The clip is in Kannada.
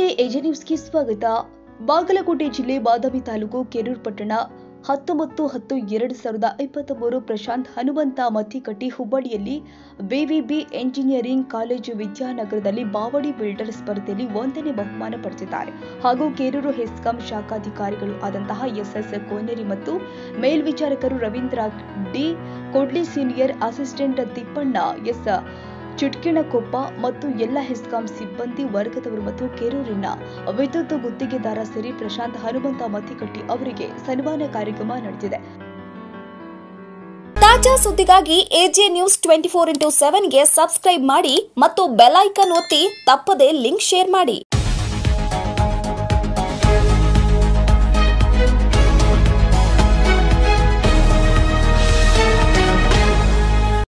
ನಮಸ್ತೆ ಎಜೆ ನ್ಯೂಸ್ಗೆ ಸ್ವಾಗತ ಬಾಗಲಕೋಟೆ ಜಿಲ್ಲೆ ಬಾದಾಮಿ ತಾಲೂಕು ಕೆರೂರು ಪಟ್ಟಣ ಹತ್ತೊಂಬತ್ತು ಹತ್ತು ಎರಡು ಸಾವಿರದ ಇಪ್ಪತ್ತ್ ಮೂರು ಪ್ರಶಾಂತ್ ಹನುಮಂತ ಮತ್ತಿಕಟ್ಟಿ ಹುಬ್ಬಳ್ಳಿಯಲ್ಲಿ ವಿವಿಬಿ ಎಂಜಿನಿಯರಿಂಗ್ ಕಾಲೇಜು ವಿದ್ಯಾನಗರದಲ್ಲಿ ಬಾವಡಿ ಬಿಲ್ಡರ್ ಸ್ಪರ್ಧೆಯಲ್ಲಿ ಒಂದನೇ ಬಹುಮಾನ ಪಡೆದಿದ್ದಾರೆ ಹಾಗೂ ಕೇರೂರು ಹೆಸ್ಕಾಂ ಶಾಖಾಧಿಕಾರಿಗಳು ಆದಂತಹ ಎಸ್ಎಸ್ ಕೋನೇರಿ ಮತ್ತು ಮೇಲ್ವಿಚಾರಕರು Ravindra D Kodli senior assistant Tippanna S Chitkinakoppa ಮತ್ತು ಎಲ್ಲ ಹೆಸ್ಕಾಂ ಸಿಬ್ಬಂದಿ ವರ್ಗದವರು ಮತ್ತು ಕೆರೂರಿನ ವಿದ್ಯುತ್ ಗುತ್ತಿಗೆದಾರ ಸೇರಿ ಪ್ರಶಾಂತ್ ಹನುಮಂತ ಮತ್ತಿಕಟ್ಟಿ ಅವರಿಗೆ ಸನ್ಮಾನ ಕಾರ್ಯಕ್ರಮ ನಡೆದಿದೆ ತಾಜಾ ಸುದ್ದಿಗಾಗಿ AJ news twenty four into ಸೆವೆನ್ಗೆ ಸಬ್ಸ್ಕ್ರೈಬ್ ಮಾಡಿ ಮತ್ತು ಬೆಲ್ ಐಕನ್ ಒತ್ತಿ ತಪ್ಪದೇ ಲಿಂಕ್ ಶೇರ್ ಮಾಡಿ